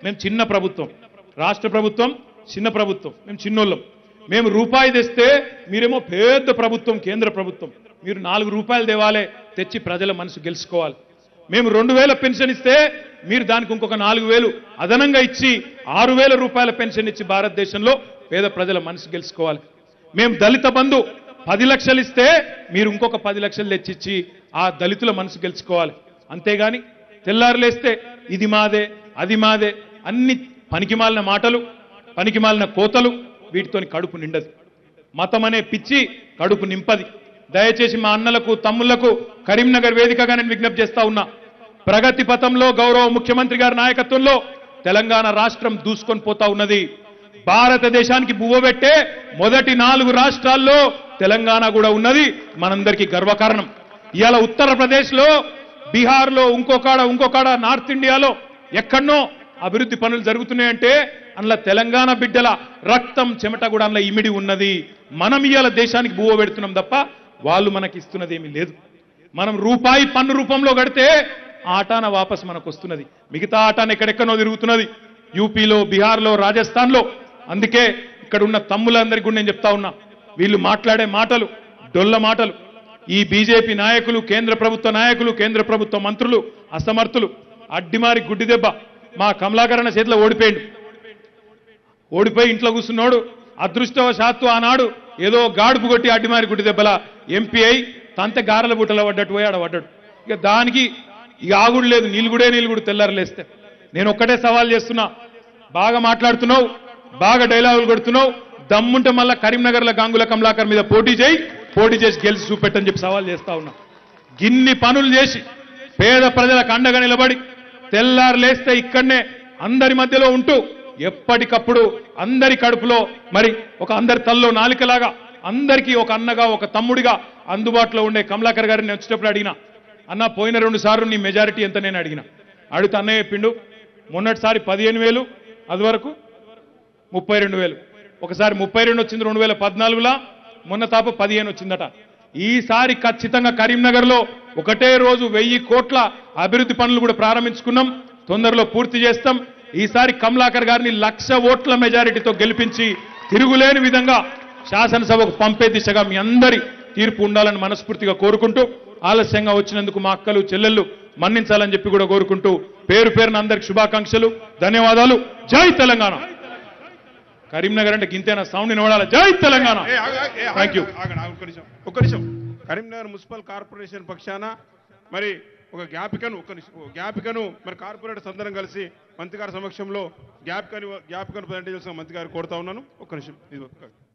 మేము చిన్న ప్రభుత్వం రాష్ట్ర ప్రభుత్వం చిన్న ప్రభుత్వం మేము చిన్నోళ్ళం మేము రూపాయి తెస్తే మీరేమో పెద్ద ప్రభుత్వం కేంద్ర ప్రభుత్వం మీరు నాలుగు రూపాయలు తేవాలే తెచ్చి ప్రజల మనసు గెలుచుకోవాలి మేము రెండు వేల పెన్షన్ ఇస్తే మీరు దానికి ఇంకొక నాలుగు వేలు అదనంగా ఇచ్చి ఆరు వేల రూపాయల పెన్షన్ ఇచ్చి భారతదేశంలో పేద ప్రజల మనసు గెలుచుకోవాలి మేము దళిత బంధు పది లక్షలు ఇస్తే మీరు ఇంకొక పది లక్షలు తెచ్చిచ్చి ఆ దళితుల మనసు గెలుచుకోవాలి అంతేగాని తెల్లారులేస్తే ఇది మాదే అది మాదే అన్ని పనికిమాలిన మాటలు పనికిమాలిన కోతలు వీటితోని కడుపు నిండదు మతం అనే పిచ్చి కడుపు నింపది దయచేసి మా అన్నలకు తమ్ముళ్లకు కరీంనగర్ వేదికగా నేను విజ్ఞప్తి చేస్తా ఉన్నా ప్రగతి పథంలో గౌరవ ముఖ్యమంత్రి గారి నాయకత్వంలో తెలంగాణ రాష్ట్రం దూసుకొని పోతా ఉన్నది భారతదేశానికి బువ్వబెట్టే మొదటి నాలుగు రాష్ట్రాల్లో తెలంగాణ కూడా ఉన్నది మనందరికీ గర్వకారణం ఇవాళ ఉత్తరప్రదేశ్లో బీహార్లో ఇంకొకాడ ఇంకొకాడ నార్త్ ఇండియాలో ఎక్కడనో అభివృద్ధి పనులు జరుగుతున్నాయంటే అందులో తెలంగాణ బిడ్డల రక్తం చెమట కూడా అందులో ఇమిడి ఉన్నది మనం ఇవాళ దేశానికి బువ్వ పెడుతున్నాం తప్ప వాళ్ళు మనకి ఇస్తున్నది ఏమీ లేదు మనం రూపాయి పన్ను రూపంలో కడితే ఆ ఆటాన వాపస్ మనకు వస్తున్నది మిగతా ఆటాన ఎక్కడెక్కడో తిరుగుతున్నది యూపీలో బీహార్లో రాజస్థాన్లో అందుకే ఇక్కడ ఉన్న తమ్ములందరికీ కూడా నేను చెప్తా ఉన్నా వీళ్ళు మాట్లాడే మాటలు డొల్ల మాటలు ఈ బీజేపీ నాయకులు కేంద్ర ప్రభుత్వ నాయకులు కేంద్ర ప్రభుత్వ మంత్రులు అసమర్థులు అడ్డిమారి గుడ్డి దెబ్బ మా కమలాకరణ చేతిలో ఓడిపోయిండు ఓడిపోయి ఇంట్లో కూర్చున్నాడు అదృష్టవశాత్తు ఆనాడు ఏదో గాడుపు కొట్టి అడ్డిమారి గుడ్డి దెబ్బల ఎంపీ అయి తంత గారెల బుట్టలో పడ్డట్టు పోయి ఆడ పడ్డాడు ఇక దానికి ఇక ఆగుడు లేదు నీలుగుడే నీలుగుడు తెల్లారలేస్తే నేను ఒక్కటే సవాల్ చేస్తున్నా బాగా మాట్లాడుతున్నావు బాగా డైలాగులు కొడుతున్నావు దమ్ముంటే మళ్ళా కరీంనగర్ల గాంగుల కమలాకర్ మీద పోటీ చేయి పోటీ చేసి గెలిచి చూపెట్టని చెప్పి సవాల్ చేస్తా ఉన్నా గిన్ని పనులు చేసి పేద ప్రజలకు అండగా నిలబడి తెల్లారు లేస్తే ఇక్కడనే అందరి మధ్యలో ఉంటూ ఎప్పటికప్పుడు అందరి కడుపులో మరి ఒక అందరి తల్లో నాలికలాగా అందరికీ ఒక అన్నగా ఒక తమ్ముడిగా అందుబాటులో ఉండే కమలాకర్ గారిని నేను వచ్చేటప్పుడు అడిగినా అన్న పోయిన రెండు సార్లు నీ మెజారిటీ ఎంత నేను అడిగిన అడిగితే అన్నయ్య చెప్పిండు మొన్నటిసారి పదిహేను వేలు అది వరకు ముప్పై రెండు వేలు ఒకసారి ముప్పై రెండు వచ్చింది రెండు వేల పద్నాలుగులా మొన్న తాప పదిహేను వచ్చిందట ఈసారి ఖచ్చితంగా కరీంనగర్లో ఒకటే రోజు వెయ్యి కోట్ల అభివృద్ధి పనులు కూడా ప్రారంభించుకున్నాం తొందరలో పూర్తి చేస్తాం ఈసారి కమలాకర్ గారిని లక్ష ఓట్ల మెజారిటీతో గెలిపించి తిరుగులేని విధంగా శాసనసభకు పంపే దిశగా మీ అందరి తీర్పు ఉండాలని మనస్ఫూర్తిగా కోరుకుంటూ ఆలస్యంగా వచ్చినందుకు మా అక్కలు చెల్లెళ్ళు మన్నించాలని చెప్పి కూడా కోరుకుంటూ పేరు పేరున అందరికి శుభాకాంక్షలు ధన్యవాదాలు జై తెలంగాణ కరీంనగర్ అంటే గింతేనా సౌండ్ వినబడాలి జై తెలంగాణ ఏ, ఆగు, ఆగు, ఏ, ఆగు, థ్యాంక్ యూ ఆగండి, ఆగండి, ఒక్క నిమిషం ఒక్క నిమిషం కరీంనగర్ మున్సిపల్ కార్పొరేషన్ పక్షాన మరి ఒక జ్ఞాపికను ఒక నిమిషం ఓ జ్ఞాపికను మరి కార్పొరేటర్స్ అందరం కలిసి మంత్రి గారి సమక్షంలో జ్ఞాపికను జ్ఞాపికను ప్రజెంట్ చేసిన మంత్రి గారు కోరుతా ఉన్నాను ఒక్క నిమిషం ఇది ఒక్క-